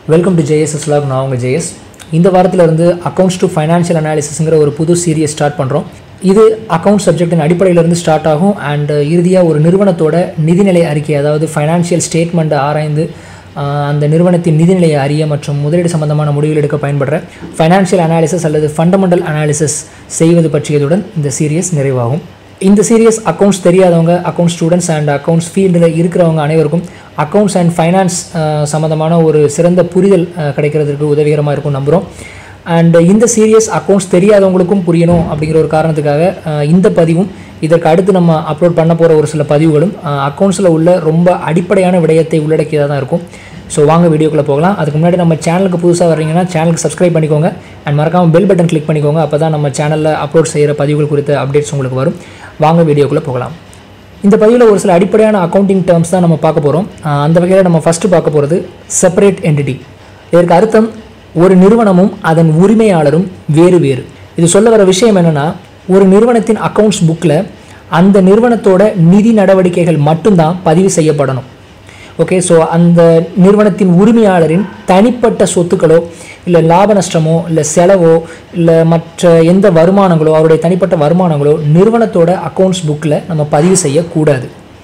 welcome to JSS lock நான் உங்கள் JS இந்த வாரத்துல இருந்து அக்கௌண்ட்ஸ் டு ஃபைனான்ஷியல் அனாலிசிஸ்ங்கிற ஒரு புது சீரியஸ் ஸ்டார்ட் பண்ணுறோம் இது அக்கௌண்ட் சப்ஜெக்டின் அடிப்படையிலிருந்து ஸ்டார்ட் ஆகும் அண்ட் இறுதியாக ஒரு நிறுவனத்தோட நிதிநிலை அறிக்கை அதாவது ஃபைனான்ஷியல் ஸ்டேட்மெண்ட்டை ஆராய்ந்து ஆஹ், அந்த நிறுவனத்தின் நிதிநிலையை அறிய மற்றும் முதலீடு சம்பந்தமான முடிவுகள் எடுக்க பயன்படுற ஃபைனான்ஷியல் அனாலிசிஸ் அல்லது ஃபண்டமெண்டல் அனாலிசிஸ் செய்வது பற்றியதுடன் இந்த சீரியஸ் நிறைவாகும் இந்த சீரியஸ் அக்கௌண்ட்ஸ் தெரியாதவங்க அக்கௌண்ட் ஸ்டூடெண்ட்ஸ் அண்ட் அக்கௌண்ட்ஸ் ஃபீல்டில் இருக்கிறவங்க அனைவருக்கும் அக்கௌண்ட்ஸ் அண்ட் ஃபைனான்ஸ் சம்மந்தமான ஒரு சிறந்த புரிதல் அஹ், கிடைக்கிறதுக்கு உதவிகரமாக இருக்கும் நம்புகிறோம் அண்ட் இந்த சீரியஸ் அக்கௌண்ட்ஸ் தெரியாதவங்களுக்கும் புரியணும் அப்படிங்கிற ஒரு காரணத்துக்காக அஹ், இந்த பதிவும் இதற்கு அடுத்து நம்ம அப்லோட் பண்ண போகிற ஒரு சில பதிவுகளும் அக்கௌண்ட்ஸில் உள்ள ரொம்ப அடிப்படையான விடயத்தை உள்ளடக்கியதாக தான் இருக்கும் ஸோ வாங்க வீடியோக்குள்ளே போகலாம் அதுக்கு முன்னாடி நம்ம சேனலுக்கு புதுசாக வர்றீங்கன்னா சேனலுக்கு சப்ஸ்கிரைப் பண்ணிக்கோங்க அண்ட் மறக்காமல் பெல் பட்டன் கிளிக் பண்ணிக்கோங்க அப்போ தான் நம்ம சேனலில் அப்லோட் செய்கிற பதிவுகள் குறித்த அப்டேட்ஸ் உங்களுக்கு வரும் வாங்க வீடியோக்குள்ளே போகலாம் இந்த பதிவில் ஒரு சில அடிப்படையான அக்கௌண்டிங் டேர்ம்ஸ் தான் நம்ம பார்க்க போகிறோம் அந்த வகையில் நம்ம ஃபஸ்ட்டு பார்க்க போகிறது செப்பரேட் என்டிட்டி இதற்கு அர்த்தம் ஒரு நிறுவனமும் அதன் உரிமையாளரும் வேறு வேறு இது சொல்ல வர விஷயம் என்னென்னா ஒரு நிறுவனத்தின் அக்கவுண்ட்ஸ் புக்கில் அந்த நிறுவனத்தோட நிதி நடவடிக்கைகள் மட்டும்தான் பதிவு செய்யப்படணும் ஓகே ஸோ அந்த நிறுவனத்தின் உரிமையாளரின் தனிப்பட்ட சொத்துக்களோ இல்லை லாப நஷ்டமோ இல்லை செலவோ இல்லை மற்ற எந்த வருமானங்களோ அவருடைய தனிப்பட்ட வருமானங்களோ நிறுவனத்தோட அக்கௌண்ட்ஸ் புக்கில் நம்ம பதிவு செய்யக்கூடாது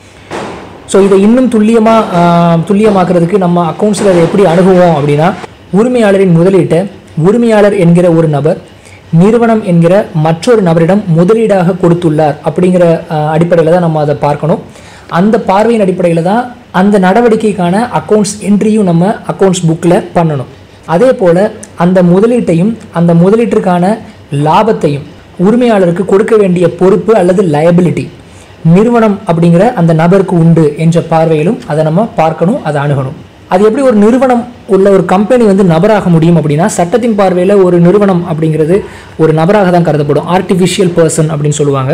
ஸோ இதை இன்னும் துல்லியமாக துல்லியமாக்குறதுக்கு நம்ம அக்கௌண்ட்ஸில் அதை எப்படி அணுகுவோம் அப்படின்னா உரிமையாளரின் முதலீட்டை உரிமையாளர் என்கிற ஒரு நபர் நிறுவனம் என்கிற மற்றொரு நபரிடம் முதலீடாக கொடுத்துள்ளார் அப்படிங்கிற அடிப்படையில் தான் நம்ம அதை பார்க்கணும் அந்த பார்வையின் அடிப்படையில் தான் அந்த நடவடிக்கைக்கான அக்கௌண்ட்ஸ் என்ட்ரியும் நம்ம அக்கௌண்ட்ஸ் புக்கில் பண்ணணும் அதே போல் அந்த முதலீட்டையும் அந்த முதலீட்டிற்கான லாபத்தையும் உரிமையாளருக்கு கொடுக்க வேண்டிய பொறுப்பு அல்லது லயபிலிட்டி நிறுவனம் அப்படிங்கிற அந்த நபருக்கு உண்டு என்ற பார்வையிலும் அதை நம்ம பார்க்கணும் அதை அணுகணும் அது எப்படி ஒரு நிறுவனம் உள்ள ஒரு கம்பெனி வந்து நபராக முடியும் அப்படின்னா சட்டத்தின் பார்வையில் ஒரு நிறுவனம் அப்படிங்கிறது ஒரு நபராக தான் கருதப்படும் ஆர்டிஃபிஷியல் பர்சன் அப்படின்னு சொல்லுவாங்க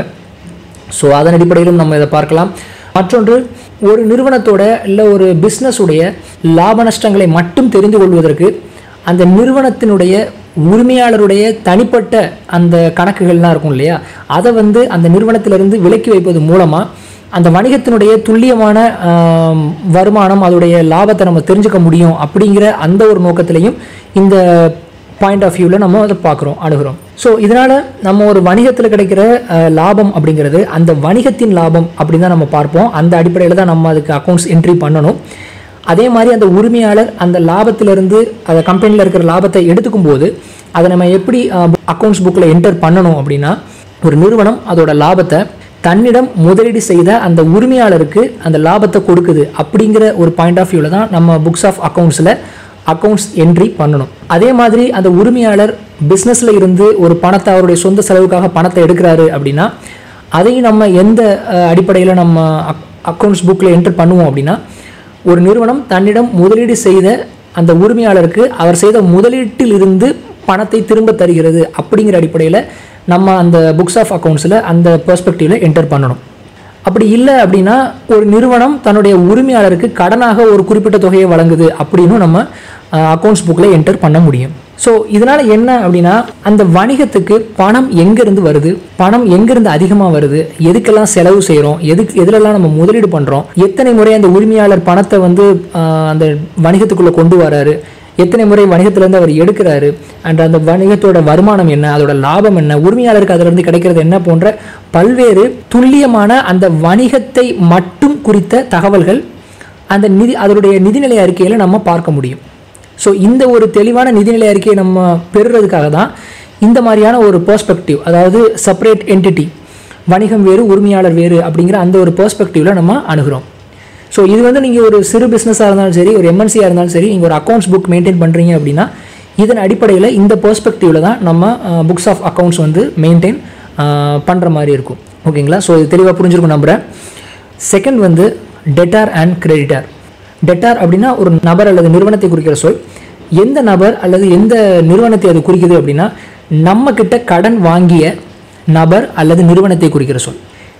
ஸோ அதன் அடிப்படையிலும் நம்ம இதை பார்க்கலாம் மற்றொன்று ஒரு நிறுவனத்தோட இல்லை ஒரு பிஸ்னஸுடைய லாப நஷ்டங்களை மட்டும் தெரிந்து கொள்வதற்கு அந்த நிறுவனத்தினுடைய உரிமையாளருடைய தனிப்பட்ட அந்த கணக்குகள்லாம் இருக்கும் இல்லையா அதை வந்து அந்த நிறுவனத்திலிருந்து விலக்கி வைப்பது மூலமாக அந்த வணிகத்தினுடைய துல்லியமான ஆம், வருமானம் அதோடைய லாபத்தை நம்ம தெரிஞ்சுக்க முடியும் அப்படிங்கிற அந்த ஒரு நோக்கத்திலையும் இந்த பாயிண்ட் ஆஃப் வியூவில் நம்ம அதை பார்க்குறோம் அணுகிறோம் ஸோ இதனால் நம்ம ஒரு வணிகத்தில் கிடைக்கிற அஹ், லாபம் அப்படிங்கிறது அந்த வணிகத்தின் லாபம் அப்படின்னு தான் நம்ம பார்ப்போம் அந்த அடிப்படையில் தான் நம்ம அதுக்கு அக்கௌண்ட்ஸ் என்ட்ரி பண்ணணும் அதே மாதிரி அந்த உரிமையாளர் அந்த லாபத்திலிருந்து அந்த கம்பெனியில் இருக்கிற லாபத்தை எடுத்துக்கும் போது அதை நம்ம எப்படி அக்கௌண்ட்ஸ் புக்கில் என்டர் பண்ணணும் அப்படின்னா ஒரு நிறுவனம் அதோட லாபத்தை தன்னிடம் முதலீடு செய்த அந்த உரிமையாளருக்கு அந்த லாபத்தை கொடுக்குது அப்படிங்கிற ஒரு பாயிண்ட் ஆஃப் வியூவில் தான் நம்ம புக்ஸ் ஆஃப் அக்கௌண்ட்ஸில் அக்கௌண்ட்ஸ் என்ட்ரி பண்ணணும் அதே மாதிரி அந்த உரிமையாளர் பிஸ்னஸில் இருந்து ஒரு பணத்தை அவருடைய சொந்த செலவுக்காக பணத்தை எடுக்கிறாரு அப்படின்னா அதையும் நம்ம எந்த அடிப்படையில் நம்ம அக்கௌண்ட்ஸ் புக்கில் என்டர் பண்ணுவோம் அப்படின்னா ஒரு நிறுவனம் தன்னிடம் முதலீடு செய்த அந்த உரிமையாளருக்கு அவர் செய்த முதலீட்டில் இருந்து பணத்தை திரும்ப தருகிறது அப்படிங்கிற அடிப்படையில் நம்ம அந்த புக்ஸ் ஆஃப் அக்கௌண்ட்ஸில் அந்த பெர்ஸ்பெக்டிவில் என்டர் பண்ணணும் அப்படி இல்லை அப்படின்னா ஒரு நிறுவனம் தன்னுடைய உரிமையாளருக்கு கடனாக ஒரு குறிப்பிட்ட தொகையை வழங்குது அப்படின்னு நம்ம அக்கௌண்ட்ஸ் புக்கில் என்டர் பண்ண முடியும் ஸோ இதனால் என்ன அப்படின்னா அந்த வணிகத்துக்கு பணம் எங்கேருந்து வருது பணம் எங்கேருந்து அதிகமாக வருது எதுக்கெல்லாம் செலவு செய்கிறோம் எதுக்கு எதுலெல்லாம் நம்ம முதலீடு பண்ணுறோம் எத்தனை முறை அந்த உரிமையாளர் பணத்தை வந்து ஆஹ், அந்த வணிகத்துக்குள்ளே கொண்டு வராரு எத்தனை முறை வணிகத்திலேருந்து அவர் எடுக்கிறாரு அண்ட் அந்த வணிகத்தோட வருமானம் என்ன அதோட லாபம் என்ன உரிமையாளருக்கு அதிலிருந்து கிடைக்கிறது என்ன போன்ற பல்வேறு துல்லியமான அந்த வணிகத்தை மட்டும் குறித்த தகவல்கள் அந்த நிதி அதனுடைய நிதிநிலை அறிக்கையில் நம்ம பார்க்க முடியும் ஸோ இந்த ஒரு தெளிவான நிதிநிலை அறிக்கையை நம்ம பெறுறதுக்காக தான் இந்த மாதிரியான ஒரு பெர்ஸ்பெக்டிவ் அதாவது செப்பரேட் என்டிட்டி வணிகம் வேறு உரிமையாளர் வேறு அப்படிங்கிற அந்த ஒரு பெர்ஸ்பெக்டிவில் நம்ம அணுகிறோம் ஸோ இது வந்து நீங்கள் ஒரு சிறு பிஸ்னஸாக இருந்தாலும் சரி ஒரு எம்என்சியாக இருந்தாலும் சரி நீங்கள் ஒரு அக்கௌண்ட்ஸ் புக் மெயின்டைன் பண்ணுறீங்க அப்படின்னா இதன் அடிப்படையில் இந்த பெர்ஸ்பெக்டிவில் தான் நம்ம புக்ஸ் ஆஃப் அக்கௌண்ட்ஸ் வந்து மெயின்டைன் பண்ணுற மாதிரி இருக்கும் ஓகேங்களா ஸோ இது தெளிவாக புரிஞ்சிருக்கும் நம்புகிறேன் செகண்ட் வந்து டெட்டார் அண்ட் கிரெடிட்டார் டெட்டார் அப்படின்னா ஒரு நபர் அல்லது நிறுவனத்தை குறிக்கிற சொல் எந்த நபர் அல்லது எந்த நிறுவனத்தை அது குறிக்குது அப்படின்னா நம்ம கிட்ட கடன் வாங்கிய நபர் அல்லது நிறுவனத்தை குறிக்கிற சொல்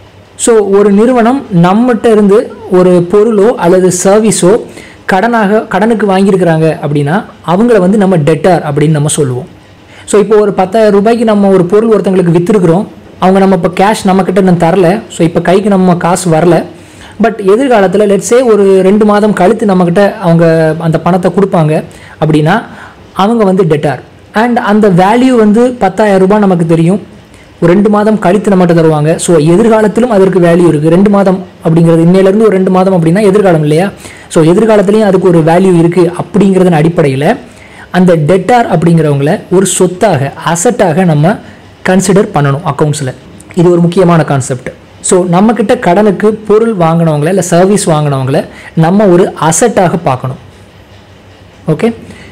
ஸோ ஒரு நிறுவனம் நம்மகிட்ட இருந்து ஒரு பொருளோ அல்லது சர்வீஸோ கடனாக கடனுக்கு வாங்கியிருக்கிறாங்க அப்படின்னா அவங்கள வந்து நம்ம டெட்டார் அப்படின்னு நம்ம சொல்லுவோம் ஸோ இப்போ ஒரு பத்தாயிரம் ரூபாய்க்கு நம்ம ஒரு பொருள் ஒருத்தங்களுக்கு விற்றுருக்குறோம் அவங்க நம்ம இப்போ கேஷ் நம்மக்கிட்ட இன்னும் தரல ஸோ இப்போ கைக்கு நம்ம காசு வரல பட் எதிர்காலத்தில் லெட்ஸே ஒரு ரெண்டு மாதம் கழித்து நம்மக்கிட்ட அவங்க அந்த பணத்தை கொடுப்பாங்க அப்படின்னா அவங்க வந்து டெட்டார் அண்ட் அந்த வேல்யூ வந்து பத்தாயிரம் ரூபாய் நமக்கு தெரியும் ஒரு ரெண்டு மாதம் கழித்து நம்மகிட்ட தருவாங்க ஸோ எதிர்காலத்திலும் அதற்கு வேல்யூ இருக்குது ரெண்டு மாதம் அப்படிங்கிறது இன்னையிலேருந்து ஒரு ரெண்டு மாதம் அப்படின்னா எதிர்காலம் இல்லையா ஸோ எதிர்காலத்துலேயும் அதுக்கு ஒரு வேல்யூ இருக்குது அப்படிங்கிறதன் அடிப்படையில் அந்த டெட்டார் அப்படிங்கிறவங்கள ஒரு சொத்தாக அசட்டாக நம்ம கன்சிடர் பண்ணணும் அக்கௌண்ட்ஸில் இது ஒரு முக்கியமான கான்செப்ட் ஸோ நம்மக்கிட்ட கடனுக்கு பொருள் வாங்கினவங்கள இல்லை சர்வீஸ் வாங்கினவங்கள நம்ம ஒரு அசட்டாக பார்க்கணும் ஓகே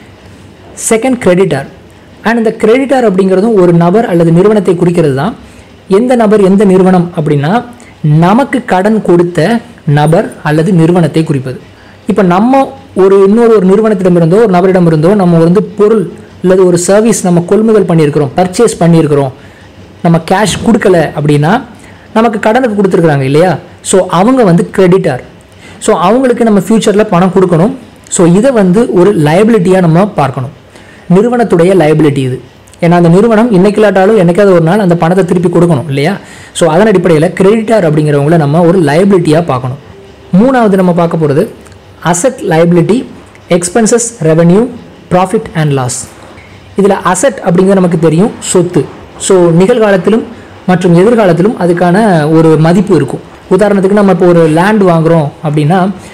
செகண்ட் கிரெடிட்டார் அண்ட் இந்த கிரெடிட்டார் அப்படிங்கிறதும் ஒரு நபர் அல்லது நிறுவனத்தை குறிக்கிறது தான் எந்த நபர் எந்த நிறுவனம் அப்படின்னா நமக்கு கடன் கொடுத்த நபர் அல்லது நிறுவனத்தை குறிப்பது இப்போ நம்ம ஒரு இன்னொரு ஒரு நிறுவனத்திடமிருந்தோ ஒரு நபரிடமிருந்தோ நம்ம வந்து பொருள் அல்லது ஒரு சர்வீஸ் நம்ம கொள்முதல் பண்ணியிருக்கிறோம் பர்ச்சேஸ் பண்ணியிருக்கிறோம் நம்ம கேஷ் கொடுக்கல அப்படின்னா நமக்கு கடனுக்கு கொடுத்துருக்குறாங்க இல்லையா ஸோ அவங்க வந்து கிரெடிட்டார் ஸோ அவங்களுக்கு நம்ம ஃப்யூச்சரில் பணம் கொடுக்கணும் ஸோ இதை வந்து ஒரு லைபிலிட்டியாக நம்ம பார்க்கணும் நிறுவனத்துடைய லைபிலிட்டி இது ஏன்னா அந்த நிறுவனம் இன்னைக்கு இல்லாட்டாலும் என்னைக்காவது ஒரு நாள் அந்த பணத்தை திருப்பி கொடுக்கணும் இல்லையா ஸோ அதன் அடிப்படையில் கிரெடிட்டார் அப்படிங்கிறவங்கள நம்ம ஒரு லைபிலிட்டியாக பார்க்கணும் மூணாவது நம்ம பார்க்க போகிறது asset liability expenses revenue profit and loss இதில் அசட் அப்படிங்கிறது நமக்கு தெரியும் சொத்து ஸோ நிகழ்காலத்திலும் மற்றும் எதிர்காலத்திலும் அதுக்கான ஒரு மதிப்பு இருக்கும் உதாரணத்துக்கு நம்ம இப்போ ஒரு லேண்ட் வாங்குகிறோம் அப்படின்னா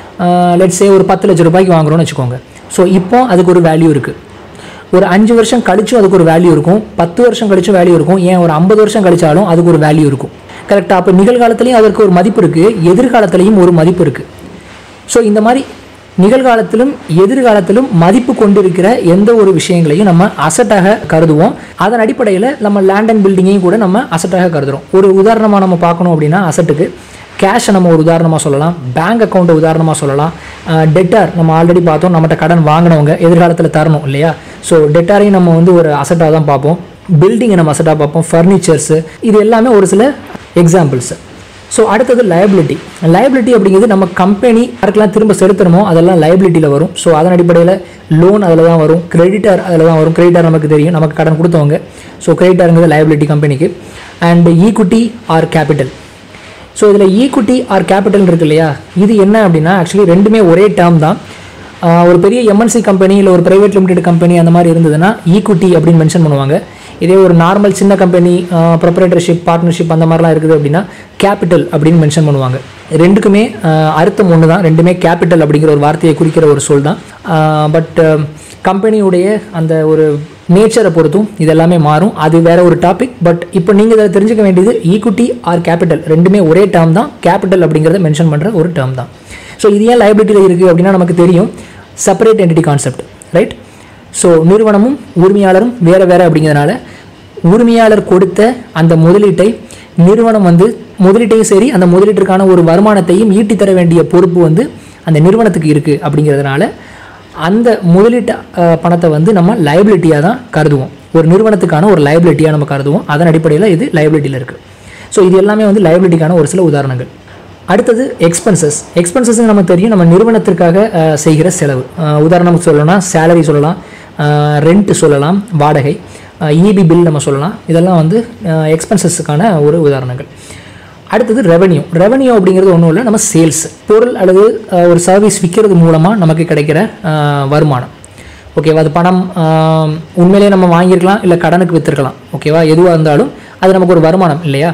லெட்ஸே ஒரு பத்து லட்ச ரூபாய்க்கு வாங்குறோம்னு வச்சுக்கோங்க ஸோ இப்போ அதுக்கு ஒரு வேல்யூ இருக்குது ஒரு அஞ்சு வருஷம் கழிச்சும் அதுக்கு ஒரு வேல்யூ இருக்கும் பத்து வருஷம் கழிச்சும் வேல்யூ இருக்கும் ஏன் ஒரு ஐம்பது வருஷம் கழிச்சாலும் அதுக்கு ஒரு வேல்யூ இருக்கும் கரெக்டாக அப்போ நிகழ்காலத்துலேயும் அதற்கு ஒரு மதிப்பு இருக்குது எதிர்காலத்துலேயும் ஒரு மதிப்பு இருக்குது ஸோ இந்த மாதிரி நிகழ்காலத்திலும் எதிர்காலத்திலும் மதிப்பு கொண்டிருக்கிற எந்த ஒரு விஷயங்களையும் நம்ம அசட்டாக கருதுவோம் அதன் அடிப்படையில் நம்ம லேண்ட் அண்ட் பில்டிங்கையும் கூட நம்ம அசட்டாக கருதுறோம் ஒரு உதாரணமாக நம்ம பார்க்கணும் அப்படின்னா அசட்டுக்கு கேஷை நம்ம ஒரு உதாரணமாக சொல்லலாம் பேங்க் அக்கௌண்ட்டை உதாரணமாக சொல்லலாம் டெட்டார் நம்ம ஆல்ரெடி பார்த்தோம் நம்மகிட்ட கடன் வாங்கினவங்க எதிர்காலத்தில் தரணும் இல்லையா ஸோ டெட்டாரையும் நம்ம வந்து ஒரு அசட்டாக தான் பார்ப்போம் பில்டிங்கை நம்ம அசட்டாக பார்ப்போம் ஃபர்னிச்சர்ஸு இது எல்லாமே ஒரு சில எக்ஸாம்பிள்ஸ் ஸோ அடுத்தது லயபிலிட்டி லயபிலிட்டி அப்படிங்கிறது நம்ம கம்பெனி யாருக்கெல்லாம் திரும்ப செலுத்தணுமோ அதெல்லாம் லயபிலிட்டியில் வரும் ஸோ அதன் அடிப்படையில் லோன் அதில் தான் வரும் கிரெடிட்டார் அதில் தான் வரும் கிரெடிட்டார் நமக்கு தெரியும் நமக்கு கடன் கொடுத்தவங்க ஸோ கிரெடிட்டாருங்கிறது லயபிலிட்டி கம்பெனிக்கு and equity or capital so இதில் ஈக்குட்டி ஆர் கேபிட்டல் இருக்கு இல்லையா இது என்ன அப்படின்னா ஆக்சுவலி ரெண்டுமே ஒரே டேர்ம் தான் ஆஹ் ஒரு பெரிய எம்என்சி கம்பெனி இல்லை ஒரு பிரைவேட் லிமிடெட் கம்பெனி அந்த மாதிரி இருந்ததுன்னா ஈக்குட்டி அப்படின்னு மென்ஷன் பண்ணுவாங்க இதே ஒரு நார்மல் சின்ன கம்பெனி ப்ரொப்ரேட்டர்ஷிப் பார்ட்னர்ஷிப் அந்த மாதிரிலாம் இருக்குது அப்படின்னா கேபிட்டல் அப்படின்னு மென்ஷன் பண்ணுவாங்க ரெண்டுக்குமே ஆஹ் அர்த்தம் ஒன்று தான் ரெண்டுமே கேபிட்டல் அப்படிங்கிற ஒரு வார்த்தையை குறிக்கிற ஒரு சொல் தான் பட் கம்பெனியுடைய அந்த ஒரு நேச்சரை பொறுத்தும் இது எல்லாமே மாறும் அது வேற ஒரு டாபிக் பட் இப்போ நீங்கள் இதில் தெரிஞ்சுக்க வேண்டியது ஈக்குட்டி ஆர் கேபிட்டல் ரெண்டுமே ஒரே டேர்ம் தான் கேபிட்டல் அப்படிங்கிறத மென்ஷன் பண்ணுற ஒரு டேர்ம் தான் ஸோ இது ஏன் லைபிலிட்டியில் இருக்குது அப்படின்னா நமக்கு தெரியும் separate entity concept right so நிறுவனமும் உரிமையாளரும் வேறு வேறு அப்படிங்கிறதுனால உரிமையாளர் கொடுத்த அந்த முதலீட்டை நிறுவனம் வந்து முதலீட்டையும் சரி அந்த முதலீட்டிற்கான ஒரு வருமானத்தையும் ஈட்டி தர வேண்டிய பொறுப்பு வந்து அந்த நிறுவனத்துக்கு இருக்குது அப்படிங்கிறதுனால அந்த முதலீட்டு அஹ், பணத்தை வந்து நம்ம லைபிலிட்டியாக தான் கருதுவோம் ஒரு நிறுவனத்துக்கான ஒரு லைபிலிட்டியாக நம்ம கருதுவோம் அதன் அடிப்படையில் இது லைபிலிட்டியில் இருக்குது ஸோ இது எல்லாமே வந்து லைபிலிட்டிக்கான ஒரு சில உதாரணங்கள் அடுத்தது எக்ஸ்பென்சஸ் எக்ஸ்பென்சஸ் நமக்கு தெரியும் நம்ம நிறுவனத்திற்காக அஹ், செய்கிற செலவு அஹ், உதாரணத்துக்கு சொல்லணும்னா சேலரி சொல்லலாம் ரெண்ட் சொல்லலாம் வாடகை இபி பில் நம்ம சொல்லலாம் இதெல்லாம் வந்து எக்ஸ்பென்சஸுக்கான ஒரு உதாரணங்கள் அடுத்தது ரெவென்யூ ரெவென்யூ அப்படிங்கிறது ஒன்றும் இல்லை நம்ம சேல்ஸ் பொருள் அல்லது அஹ், ஒரு சர்வீஸ் விற்கிறது மூலமாக நமக்கு கிடைக்கிற அஹ், வருமானம் ஓகேவா அது பணம் ஆஹ், உண்மையிலேயே நம்ம வாங்கியிருக்கலாம் இல்லை கடனுக்கு விற்றுருக்கலாம் ஓகேவா எதுவாக இருந்தாலும் அது நமக்கு ஒரு வருமானம் இல்லையா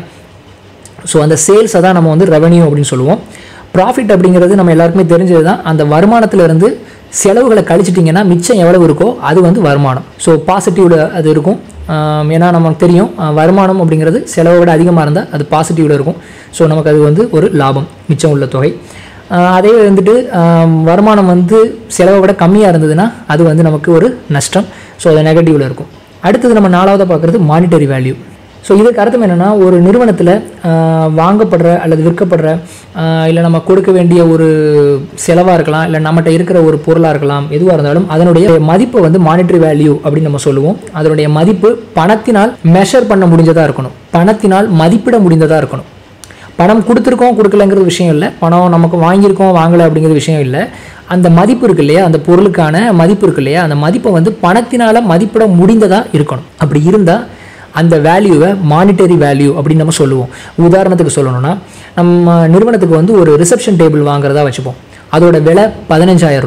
ஸோ அந்த சேல்ஸை தான் நம்ம வந்து ரெவென்யூ அப்படின்னு சொல்லுவோம் ப்ராஃபிட் அப்படிங்கிறது நம்ம எல்லாருக்குமே தெரிஞ்சது தான் அந்த வருமானத்திலிருந்து செலவுகளை கழிச்சிட்டிங்கன்னா மிச்சம் எவ்வளவு இருக்கோ அது வந்து வருமானம் ஸோ பாசிட்டிவில் அது இருக்கும் ஆம், ஏன்னா நமக்கு தெரியும் ஆஹ், வருமானம் அப்படிங்கிறது செலவை விட அதிகமாக இருந்தால் அது பாசிட்டிவில் இருக்கும் ஸோ நமக்கு அது வந்து ஒரு லாபம் மிச்சம் உள்ள தொகை ஆஹ், அதே வந்துட்டு ஆம், வருமானம் வந்து செலவை விட கம்மியாக இருந்ததுன்னா அது வந்து நமக்கு ஒரு நஷ்டம் ஸோ அது நெகட்டிவில் இருக்கும் அடுத்தது நம்ம நாலாவதாக பார்க்குறது மானிட்டரி வேல்யூ ஸோ இதுக்கு அர்த்தம் என்னென்னா ஒரு நிறுவனத்தில் வாங்கப்படுற அல்லது விற்கப்படுற இல்லை நம்ம கொடுக்க வேண்டிய ஒரு செலவாக இருக்கலாம் இல்லை நம்மகிட்ட இருக்கிற ஒரு பொருளாக இருக்கலாம் எதுவாக இருந்தாலும் அதனுடைய மதிப்பை வந்து மானிட்டரி வேல்யூ அப்படின்னு நம்ம சொல்லுவோம் அதனுடைய மதிப்பு பணத்தினால் மெஷர் பண்ண முடிஞ்சதாக இருக்கணும் பணத்தினால் மதிப்பிட முடிந்ததாக இருக்கணும் பணம் கொடுத்துருக்கோம் கொடுக்கலங்கிறது விஷயம் இல்லை பணம் நமக்கு வாங்கியிருக்கோம் வாங்கலை அப்படிங்கிற விஷயம் இல்லை அந்த மதிப்பு இருக்கு இல்லையா அந்த பொருளுக்கான மதிப்பு இருக்கு இல்லையா அந்த மதிப்பை வந்து பணத்தினால மதிப்பிட முடிந்ததாக இருக்கணும் அப்படி இருந்தால் அந்த வேல்யூவை மானிட்டரி வேல்யூ அப்படின்னு நம்ம சொல்லுவோம் உதாரணத்துக்கு சொல்லணும்னா நம்ம நிறுவனத்துக்கு வந்து ஒரு ரிசப்ஷன் டேபிள் வாங்குறதா வச்சுப்போம் அதோட விலை பதினஞ்சாயிரம் ரூபாய்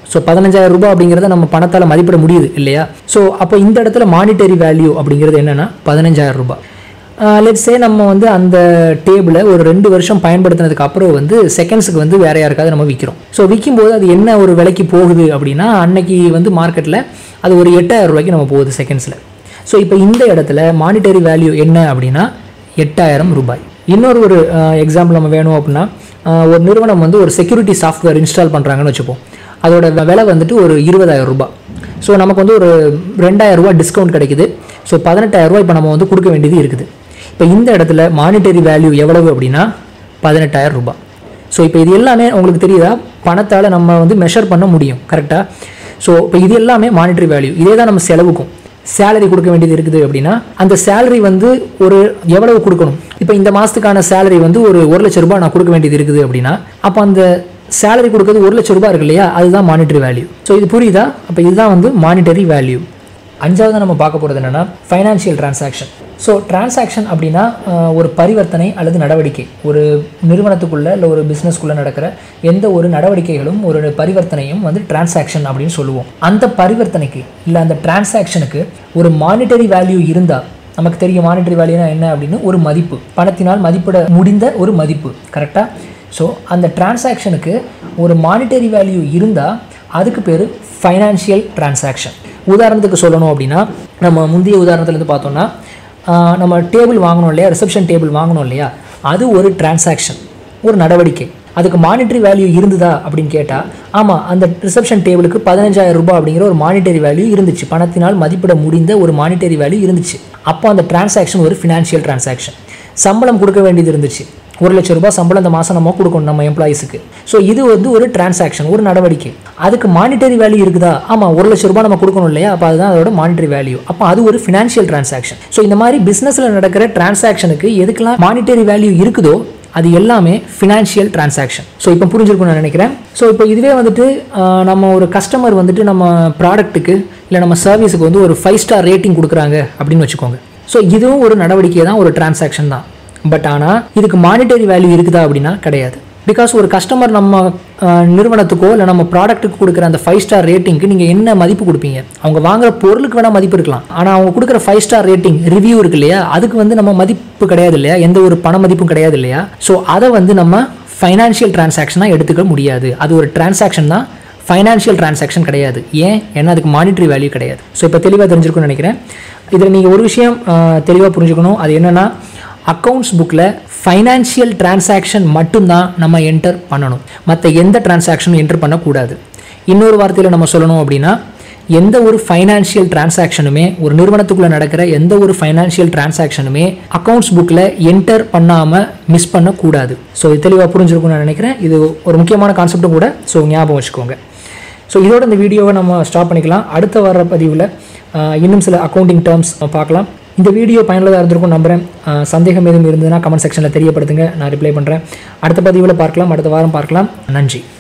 ஸோ பதினஞ்சாயிரம் ரூபாய் அப்படிங்கிறத நம்ம பணத்தால் மதிப்பிட முடியுது இல்லையா ஸோ அப்போ இந்த இடத்துல மானிட்டரி வேல்யூ அப்படிங்கிறது என்னென்னா பதினஞ்சாயிரம் ரூபாய் லெட்ஸ் சே நம்ம வந்து அந்த டேபிளை ஒரு ரெண்டு வருஷம் பயன்படுத்தினதுக்கு அப்புறம் வந்து செகண்ட்ஸுக்கு வந்து வேற யாருக்காவது நம்ம விற்கிறோம் ஸோ விற்கும்போது அது என்ன ஒரு விலைக்கு போகுது அப்படின்னா அன்னைக்கு வந்து மார்க்கெட்டில் அது ஒரு எட்டாயிரம் ரூபாய்க்கு நம்ம போகுது செகண்ட்ஸில் ஸோ இப்போ இந்த இடத்துல மானிட்டரி வேல்யூ என்ன அப்படின்னா எட்டாயிரம் ரூபாய் இன்னொரு ஒரு எக்ஸாம்பிள் நம்ம வேணும் அப்படின்னா அஹ், ஒரு நிறுவனம் வந்து ஒரு செக்யூரிட்டி சாஃப்ட்வேர் இன்ஸ்டால் பண்ணுறாங்கன்னு வச்சுப்போம் அதோட விலை வந்துட்டு ஒரு இருபதாயிரம் ரூபாய் ஸோ நமக்கு வந்து ஒரு ரெண்டாயிரம் ரூபாய் டிஸ்கவுண்ட் கிடைக்குது ஸோ பதினெட்டாயிரம் ரூபாய் இப்போ நம்ம வந்து கொடுக்க வேண்டியது இருக்குது இப்போ இந்த இடத்துல மானிட்டரி வேல்யூ எவ்வளவு அப்படின்னா பதினெட்டாயிரம் ரூபாய் ஸோ இப்போ இது எல்லாமே உங்களுக்கு தெரியுதா பணத்தால் நம்ம வந்து மெஷர் பண்ண முடியும் கரெக்டாக ஸோ இப்போ இது எல்லாமே மானிட்டரி வேல்யூ இதே தான் நம்ம செலவுக்கும் சேலரி கொடுக்க வேண்டியது இருக்குது அப்படின்னா அந்த சேலரி வந்து ஒரு எவ்வளவு கொடுக்கணும் இப்போ இந்த மாதத்துக்கான சேலரி வந்து ஒரு ஒரு லட்ச ரூபாய் நான் கொடுக்க வேண்டியது இருக்குது அப்படின்னா அப்போ அந்த சேலரி கொடுக்கறது ஒரு லட்ச ரூபாய் இருக்கு இல்லையா அதுதான் மானிட்டரி வேல்யூ ஸோ இது புரியுதா அப்போ இதுதான் வந்து மானிட்டரி வேல்யூ அஞ்சாவது நம்ம பார்க்க போகிறது என்னென்னா ஃபைனான்ஷியல் டிரான்சாக்ஷன் ஸோ டிரான்சாக்ஷன் அப்படின்னா அஹ், ஒரு பரிவர்த்தனை அல்லது நடவடிக்கை ஒரு நிறுவனத்துக்குள்ளே இல்லை ஒரு பிஸ்னஸ்க்குள்ளே நடக்கிற எந்த ஒரு நடவடிக்கைகளும் ஒரு பரிவர்த்தனையும் வந்து டிரான்சாக்ஷன் அப்படின்னு சொல்லுவோம் அந்த பரிவர்த்தனைக்கு இல்லை அந்த டிரான்சாக்ஷனுக்கு ஒரு மானிட்டரி வேல்யூ இருந்தால் நமக்கு தெரியும் மானிட்டரி வேல்யூனா என்ன அப்படின்னு ஒரு மதிப்பு பணத்தினால் மதிப்பிட முடிந்த ஒரு மதிப்பு கரெக்டாக ஸோ அந்த டிரான்சாக்ஷனுக்கு ஒரு மானிட்டரி வேல்யூ இருந்தால் அதுக்கு பேர் ஃபைனான்ஷியல் டிரான்சாக்ஷன் உதாரணத்துக்கு சொல்லணும் அப்படின்னா நம்ம முந்தைய உதாரணத்துலேருந்து பார்த்தோம்னா ஆஹ், நம்ம டேபிள் வாங்கணும் இல்லையா ரிசப்ஷன் டேபிள் வாங்கணும் இல்லையா அது ஒரு டிரான்சாக்ஷன் ஒரு நடவடிக்கை அதுக்கு மானிட்டரி வேல்யூ இருந்ததா அப்படின்னு கேட்டால் ஆமாம் அந்த ரிசப்ஷன் டேபிளுக்கு பதினஞ்சாயிரம் ரூபாய் அப்படிங்கிற ஒரு மானிட்டரி வேல்யூ இருந்துச்சு பணத்தினால் மதிப்பிட முடிந்த ஒரு மானிட்டரி வேல்யூ இருந்துச்சு அப்போ அந்த டிரான்சாக்ஷன் ஒரு ஃபினான்ஷியல் டிரான்சாக்ஷன் சம்பளம் கொடுக்க வேண்டியது இருந்துச்சு ஒரு லட்ச ரூபாய் சம்பளம் இந்த மாதம் நம்ம கொடுக்கணும் நம்ம எம்ப்ளாயிஸுக்கு ஸோ இது வந்து ஒரு டிரான்சாக்ஷன் ஒரு நடவடிக்கை அதுக்கு மானிட்டரி வேல்யூ இருக்குதா ஆமாம் ஒரு லட்ச ரூபாய் நம்ம கொடுக்கணும் இல்லையா அப்போ அதுதான் அதோட மானிட்டரி வேல்யூ அப்போ அது ஒரு ஃபினான்ஷியல் டிரான்சாக்ஷன் ஸோ இந்த மாதிரி பிஸ்னஸில் நடக்கிற டிரான்சாக்ஷனுக்கு எதுக்கெல்லாம் மானிட்டரி வேல்யூ இருக்குதோ அது எல்லாமே ஃபினான்ஷியல் டிரான்சாக்ஷன் ஸோ இப்போ புரிஞ்சிருக்கும்னு நான் நினைக்கிறேன் ஸோ இப்போ இதுவே வந்துட்டு ஆஹ், நம்ம ஒரு கஸ்டமர் வந்துட்டு நம்ம ப்ராடக்ட்டுக்கு இல்லை நம்ம சர்வீஸுக்கு வந்து ஒரு ஃபைவ் ஸ்டார் ரேட்டிங் கொடுக்குறாங்க அப்படின்னு வச்சுக்கோங்க ஸோ இதுவும் ஒரு நடவடிக்கை தான் ஒரு டிரான்சாக்ஷன் தான் பட் ஆனால் இதுக்கு மானிட்டரி வேல்யூ இருக்குதா அப்படின்னா கிடையாது பிகாஸ் ஒரு கஸ்டமர் நம்ம அஹ், நிறுவனத்துக்கோ இல்லை நம்ம ப்ராடக்ட்டுக்கு கொடுக்குற அந்த ஃபைவ் ஸ்டார் ரேட்டிங்க்கு நீங்கள் என்ன மதிப்பு கொடுப்பீங்க அவங்க வாங்குற பொருளுக்கு வேணால் மதிப்பு இருக்கலாம் ஆனால் அவங்க கொடுக்குற ஃபைவ் ஸ்டார் ரேட்டிங் ரிவ்யூ இருக்கு இல்லையா அதுக்கு வந்து நம்ம மதிப்பு கிடையாது இல்லையா எந்த ஒரு பண மதிப்பும் கிடையாது இல்லையா ஸோ அதை வந்து நம்ம ஃபைனான்ஷியல் டிரான்சாக்ஷனாக எடுத்துக்க முடியாது அது ஒரு டிரான்சாக்ஷன் தான் ஃபைனான்ஷியல் டிரான்சாக்ஷன் கிடையாது ஏன் ஏன்னா அதுக்கு மானிட்டரி வேல்யூ கிடையாது ஸோ இப்போ தெளிவாக தெரிஞ்சிருக்கும்னு நினைக்கிறேன் இதில் நீங்கள் ஒரு விஷயம் தெளிவாக புரிஞ்சுக்கணும் அது என்னென்னா அக்கௌண்ட்ஸ் புக்கில் ஃபைனான்ஷியல் டிரான்சாக்ஷன் மட்டும்தான் நம்ம என்டர் பண்ணணும் மற்ற எந்த டிரான்சாக்ஷனும் என்டர் பண்ணக்கூடாது இன்னொரு வார்த்தையில் நம்ம சொல்லணும் அப்படின்னா எந்த ஒரு ஃபைனான்ஷியல் டிரான்சாக்ஷனுமே ஒரு நிறுவனத்துக்குள்ளே நடக்கிற எந்த ஒரு ஃபைனான்ஷியல் டிரான்சாக்ஷனுமே அக்கௌண்ட்ஸ் புக்கில் என்டர் பண்ணாமல் மிஸ் பண்ணக்கூடாது ஸோ இது தெளிவாக புரிஞ்சிருக்கும்னு நான் நினைக்கிறேன் இது ஒரு முக்கியமான கான்செப்ட்டும் கூட ஸோ ஞாபகம் வச்சுக்கோங்க ஸோ இதோட இந்த வீடியோவை நம்ம ஸ்டாப் பண்ணிக்கலாம் அடுத்த வர பதிவில் இன்னும் சில அக்கௌண்டிங் டேர்ம்ஸ் பார்க்கலாம் இந்த வீடியோ பயனுள்ளதாக இருந்திருக்கும் நம்புறேன் அஹ், சந்தேகம் எதுவும் இருந்ததுன்னா கமெண்ட் செக்ஷனில் தெரியப்படுத்துங்க நான் ரிப்ளை பண்ணுறேன் அடுத்த பதிவில் பார்க்கலாம் அடுத்த வாரம் பார்க்கலாம் நன்றி